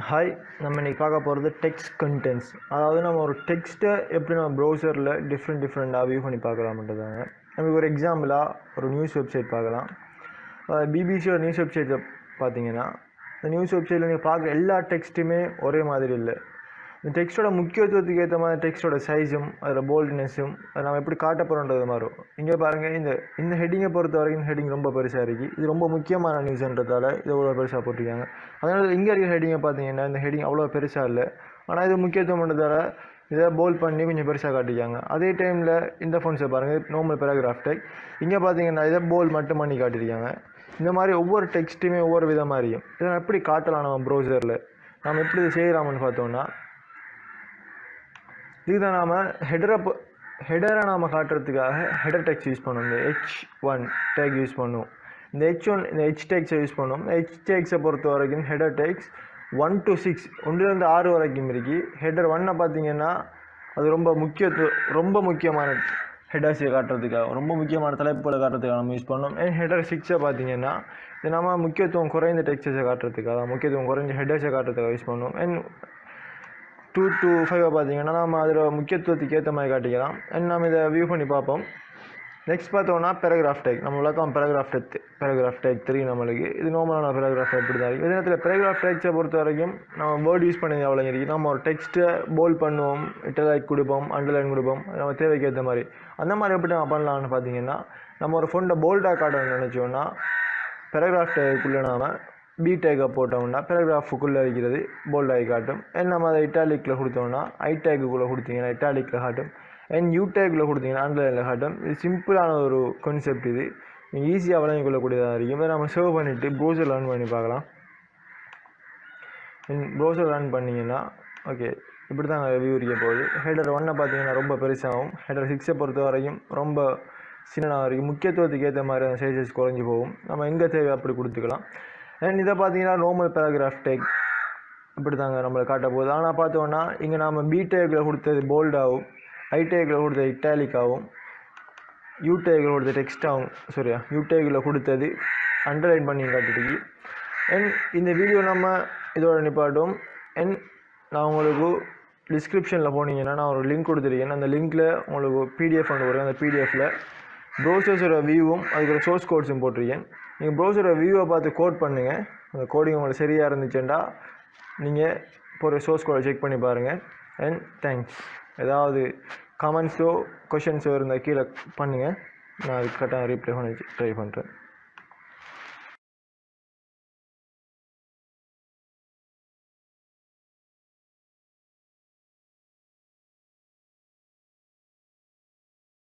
hi நம்ம இன்றைக்கி பார்க்க போகிறது டெக்ஸ்ட் கண்டென்ட்ஸ் அதாவது நம்ம ஒரு டெக்ஸ்ட்டை எப்படி நம்ம ப்ரௌசரில் டிஃப்ரெண்ட் டிஃப்ரெண்ட்டாக வியூ பண்ணி பார்க்கலாம்ன்றதாங்க நமக்கு ஒரு எக்ஸாம்பிளாக ஒரு நியூஸ் வெப்சைட் பார்க்கலாம் பிபிசியோட நியூஸ் வெப்சைட்டை பார்த்தீங்கன்னா இந்த நியூஸ் வெப்சைட்டில் நீங்கள் பார்க்குற எல்லா டெக்ஸ்ட்டுமே ஒரே மாதிரி இல்லை இந்த டெக்ஸ்ட்டோட முக்கியத்துவத்துக்கு ஏற்ற மாதிரி டெக்ஸ்ட்டோட சைஸும் அதில் போல்ட்னஸும் அதை நம்ம எப்படி காட்ட போகிறோன்றது மாறும் இங்கே பாருங்கள் இந்த இந்த ஹெட்டிங்கை பொறுத்த வரைக்கும் இந்த ஹெட்டிங் ரொம்ப பெருசாக இருக்குது இது ரொம்ப முக்கியமான நியூஸ்ன்றதால இது இவ்வளோ பெருசாக போட்டிருக்காங்க அதனால் இங்கே இருக்கிற ஹெட்டிங்கை பார்த்தீங்கன்னா இந்த ஹெட்டிங் அவ்வளோ பெருசாக இல்லை ஆனால் இது முக்கியத்துவம்ன்றதால இதை போல் பண்ணி கொஞ்சம் பெருசாக காட்டிக்காங்க அதே டைமில் இந்த ஃபோன்ஸை பாருங்கள் நார்மல் பேராகிராஃப் டெக் இங்கே பார்த்தீங்கன்னா இதை போல் மட்டும் பண்ணி காட்டியிருக்காங்க இந்த மாதிரி ஒவ்வொரு டெக்ஸ்ட்டுமே ஒவ்வொரு விதமாக இருக்கும் இதை நான் எப்படி காட்டலாம் நம்ம ப்ரௌசரில் நம்ம எப்படி இதை செய்யலாம்னு பார்த்தோம்னா இதுதான் நாம் ஹெடரை ஹெடரை நாம் காட்டுறதுக்காக ஹெடர் டெக்ஸ் யூஸ் பண்ணுவோம் இந்த ஹெச் ஒன் டேக் யூஸ் பண்ணுவோம் இந்த ஹெச் ஒன் இந்த ஹெச் டேக்ஸை யூஸ் பண்ணுவோம் ஹெச் டேக்ஸை பொறுத்த வரைக்கும் header tags one to six ஒன்றுலேருந்து ஆறு வரைக்கும் இருக்கு ஹெடர் ஒன்னை பார்த்தீங்கன்னா அது ரொம்ப முக்கியத்துவ ரொம்ப முக்கியமான ஹெடர்ஸை காட்டுறதுக்காக ரொம்ப முக்கியமான தலைப்புகளை காட்டுறதுக்காக நம்ம யூஸ் பண்ணோம் அண்ட் ஹெடர் சிக்ஸை பார்த்தீங்கன்னா இது நம்ம முக்கியத்துவம் குறைந்த டெக்ஸ்டஸை காட்டுறதுக்காக முக்கியத்துவம் குறைஞ்ச ஹெடர்ஸை காட்டுறதுக்காக யூஸ் பண்ணுவோம் அண்ட் டூ டு ஃபைவை பார்த்தீங்கன்னா நம்ம அதில் முக்கியத்துவத்துக்கு ஏற்ற மாதிரி காட்டிக்கலாம் அண்ட் நம்ம இதை வியூ பண்ணி பார்ப்போம் நெக்ஸ்ட் பார்த்தோம்னா பேராகிராஃப் டேக் நம்ம வழக்கம் paragraph tag paragraph tag three நம்மளுக்கு இது நார்மலான பேராகிராஃப் எப்படி தான் இருக்குது இதே நேரத்தில் பேராகிராஃப் டேக்ஸை பொறுத்த வரைக்கும் நம்ம வேர்ட் யூஸ் பண்ணி எவ்வளோ இருக்குது நம்ம ஒரு டெக்ஸ்ட்டை போல் பண்ணுவோம் இட்டலைட் கொடுப்போம் அண்டர்லைன் கொடுப்போம் நம்ம தேவைக்கு ஏற்ற மாதிரி அந்த மாதிரி எப்படி நம்ம பண்ணலாம்னு பார்த்தீங்கன்னா நம்ம ஒரு ஃபோனில் போல்டாக காட்டணும்னு நினச்சோன்னா பேராகிராஃப் டேக்குள்ளே நாம் பி டேக்கை போட்டோம்னா பேராகிராஃபுக்குள்ளே இருக்கிறது போல்ட் ஆகி காட்டும் அண்ட் நம்ம அதை இட்டாலிக்கில் கொடுத்தோம்னா ஐ டேக்குள்ளே கொடுத்தீங்கன்னா இட்டாலிக்கில் காட்டும் அண்ட் யூ டேக்கில் கொடுத்தீங்கன்னா அண்டர்லைனில் காட்டும் இது சிம்பிளான ஒரு கான்செப்ட் இது நீங்கள் ஈஸியாக வழங்கிக் கொள்ளக்கூடியதாக இருக்கும் இதை நம்ம சேவ் பண்ணிவிட்டு ப்ரௌசர் ரன் பண்ணி பார்க்கலாம் ப்ரௌசர் ரன் பண்ணிங்கன்னா ஓகே இப்படி தான் ரிவ்யூ இருக்க போகுது ஹெடர் ஒன்னை பார்த்தீங்கன்னா ரொம்ப பெருசாகும் ஹெடர் சிக்ஸை பொறுத்த வரைக்கும் ரொம்ப சின்னதாக வரைக்கும் முக்கியத்துவத்துக்கு ஏற்ற மாதிரி அந்த சைஸஸ் குறைஞ்சி போகும் நம்ம எங்கே தேவை அப்படி கொடுத்துக்கலாம் அண்ட் இதை பார்த்தீங்கன்னா நார்மல் பேராகிராஃப் டேக் இப்படி தாங்க நம்மளை காட்ட போகுது ஆனால் பார்த்தோன்னா இங்கே நம்ம பி டேக்கில் கொடுத்தது போல்டாகவும் ஐ டேக்கில் கொடுத்தது இட்டாலிக்காகவும் யூ டேக்கில் கொடுத்த டெக்ஸ்டாகவும் சரியா யூ டேக்கில் கொடுத்தது அண்டர்லைன் பண்ணி காட்டிட்டு அண்ட் இந்த வீடியோ நம்ம இதோட நிப்பாட்டும் அண்ட் நான் உங்களுக்கு டிஸ்கிரிப்ஷனில் போனீங்கன்னா நான் ஒரு லிங்க் கொடுத்துருக்கேன் அந்த லிங்க்கில் உங்களுக்கு பிடிஎஃப் ஒன்று வரும் அந்த பிடிஎஃப்பில் ப்ரௌசர்ஸோட வியூவும் அதுக்கு ஒரு சோர்ஸ் கோட்ஸும் போட்டிருக்கேன் நீங்கள் ப்ரௌசரோட வியூவை பார்த்து கோட் பண்ணுங்கள் அந்த கோடிங் உங்களுக்கு சரியாக இருந்துச்சுன்னா நீங்கள் இப்போ சோர்ஸ் கோடை செக் பண்ணி பாருங்கள் அண்ட் தேங்க்ஸ் ஏதாவது கமெண்ட்ஸோ கொஷின்ஸோ இருந்தால் கீழே பண்ணுங்கள் நான் அதுக்கு கரெக்டாக ரீப்ளை பண்ணி ட்ரை பண்ணுறேன்